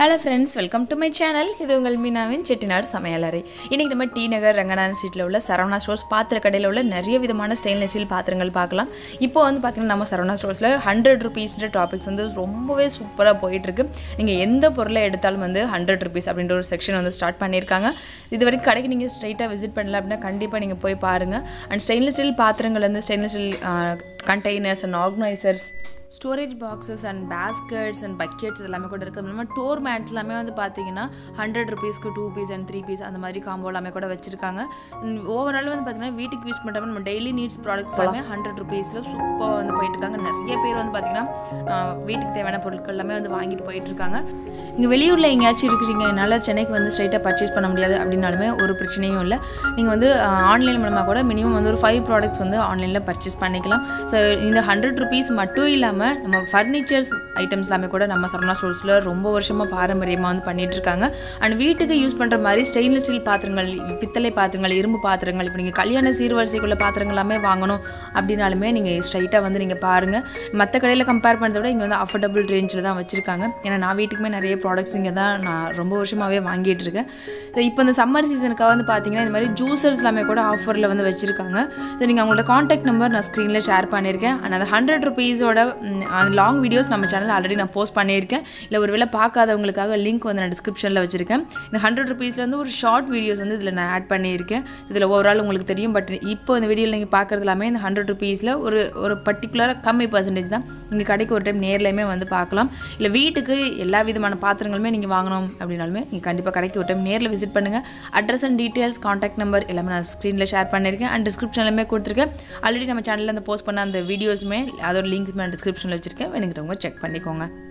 hello friends welcome to my channel இது உங்கள் மீனாவின் செட்டிநாடு சமையலறை இன்றைக்கி நம்ம டி நகர் ரங்கநாதன் ஸ்ட்ரீட்டில் உள்ள சரவணா ஸ்டோர்ஸ் பாத்திர கடையில் உள்ள நிறைய விதமான ஸ்டெயின்லெஸ் ஸ்டீல் பாத்திரங்கள் பார்க்கலாம் இப்போ வந்து பார்த்திங்கன்னா நம்ம சரவணா ஸ்டோர்ஸில் ஹண்ட்ரட் ருபீஸ்ன்ற டாபிக்ஸ் வந்து ரொம்பவே சூப்பராக போயிட்டுருக்கு நீங்கள் எந்த பொருளை எடுத்தாலும் வந்து ஹண்ட்ரட் ருபீஸ் அப்படின்ற ஒரு செக்ஷன் வந்து ஸ்டார்ட் பண்ணியிருக்காங்க இது வரைக்கும் கடைக்கு நீங்கள் ஸ்ட்ரைட்டாக விசிட் பண்ணல அப்படின்னா கண்டிப்பாக நீங்கள் போய் பாருங்கள் அண்ட் ஸ்டெயின்லெஸ் ஸ்டீல் பாத்திரங்கள் வந்து stainless steel containers and organisers storage boxes and baskets and buckets எல்லாமே கூட இருக்குது நம்ம டோர் மேட்ஸ் எல்லாமே வந்து பார்த்தீங்கன்னா ஹண்ட்ரட் ருபீஸ்க்கு two piece and three piece அந்த மாதிரி காம்போ எல்லாமே கூட வச்சிருக்காங்க ஓவரால் வந்து பார்த்தீங்கன்னா வீட்டுக்கு யூஸ் பண்ணுற நம்ம டெய்லி நீட்ஸ் ப்ராடக்ட்ஸ் எல்லாமே ஹண்ட்ரட் ருபீஸில் சூப்பராக வந்து போயிட்டு இருக்காங்க நிறைய பேர் வந்து பார்த்தீங்கன்னா ஆஹ், வீட்டுக்கு தேவையான பொருட்கள் எல்லாமே வந்து வாங்கிட்டு போயிட்டு இருக்காங்க இங்கே வெளியூரில் எங்கேயாச்சும் இருக்கிறீங்க என்னால் சென்னைக்கு வந்து ஸ்ட்ரைட்டாக பர்ச்சேஸ் பண்ண முடியாது அப்படின்னாலுமே ஒரு பிரச்சனையும் இல்லை நீங்கள் வந்து ஆன்லைன் மூலமாக கூட மினிமம் வந்து ஒரு ஃபைவ் ப்ராடக்ட்ஸ் வந்து ஆன்லைனில் பர்ச்சேஸ் பண்ணிக்கலாம் ஸோ இந்த ஹண்ட்ரட் ருபீஸ் மட்டும் இல்லாமல் நம்ம ஃபர்னிச்சர்ஸ் ஐட்டம்ஸ் எல்லாமே கூட நம்ம சரவணா ஸ்டோர்ஸில் ரொம்ப வருஷமாக பாரம்பரியமாக வந்து பண்ணிட்டு இருக்காங்க அண்ட் வீட்டுக்கு யூஸ் பண்ணுற மாதிரி ஸ்டெயின்லெஸ் ஸ்டீல் பாத்திரங்கள் பித்தளை பாத்திரங்கள் இரும்பு பாத்திரங்கள் இப்போ நீங்கள் கல்யாண சீர்வரிசைக்குள்ள பாத்திரங்கள் எல்லாமே வாங்கணும் அப்படின்னாலுமே நீங்கள் ஸ்ட்ரைட்டாக வந்து நீங்கள் பாருங்கள் மற்ற கடையில் கம்பேர் பண்ணுறத விட இங்கே வந்து அஃபோர்டபுள் ரேஞ்சில் தான் வச்சுருக்காங்க ஏன்னா நான் வீட்டுக்குமே நிறைய ப்ராடக்ட்ஸ் இங்கே தான் நான் ரொம்ப வருஷமாகவே வாங்கிட்டு இருக்கேன் ஸோ இப்போ இந்த சம்மர் சீசனுக்காக வந்து பார்த்தீங்கன்னா இந்த மாதிரி ஜூசர்ஸ் எல்லாமே கூட ஆஃபரில் வந்து வச்சுருக்காங்க ஸோ நீங்கள் அவங்களோட காண்டாக்ட் நம்பர் நான் ஸ்க்ரீனில் ஷேர் பண்ணியிருக்கேன் அண்ட் அந்த ஹண்ட்ரட் ருபீஸோட அந்த லாங் வீடியோஸ் நம்ம சேனல் ஆல்ரெடி நான் போஸ்ட் பண்ணியிருக்கேன் இல்லை ஒரு வேளை பார்க்காதவங்களுக்காக லிங்க் வந்து நான் டிஸ்கிரிப்ஷனில் வச்சுருக்கேன் இந்த ஹண்ட்ரட் ருபீஸில் வந்து ஒரு ஷார்ட் வீடியோஸ் வந்து இதில் நான் ஆட் பண்ணியிருக்கேன் இதில் ஓவரால் உங்களுக்கு தெரியும் பட் இப்போ இந்த வீடியோவில் நீங்கள் பார்க்குறது எல்லாமே இந்த ஹண்ட்ரட் ருபீஸில் ஒரு ஒரு பர்டிகுலராக கம்மி பர்சன்டேஜ் தான் நீங்கள் கடைக்கு ஒரு டைம் நேர்லையுமே வந்து பார்க்கலாம் இல்லை வீட்டுக்கு எல்லா விதமான பாத்திரங்களுமே நீங்கள் வாங்கணும் அப்படின்னாலுமே நீங்கள் கண்டிப்பாக கடைக்கு ஒரு டைம் நேரில் விசிட் பண்ணுங்கள் address and details contact number எல்லாமே நான் ஸ்க்ரீனில் ஷேர் பண்ணியிருக்கேன் அண்ட் டிஸ்கிரிப்ஷன்லையுமே கொடுத்துருக்கேன் ஆல்ரெடி நம்ம சேனலில் அந்த போஸ்ட் பண்ண அந்த வீடியோஸுமே அதோட லிங்க்ஸுமே நான் டிஸ்கிரிப்ஷனில் வச்சுருக்கேன் வேணுங்கிறவங்க செக் பண்ணிக்கோங்க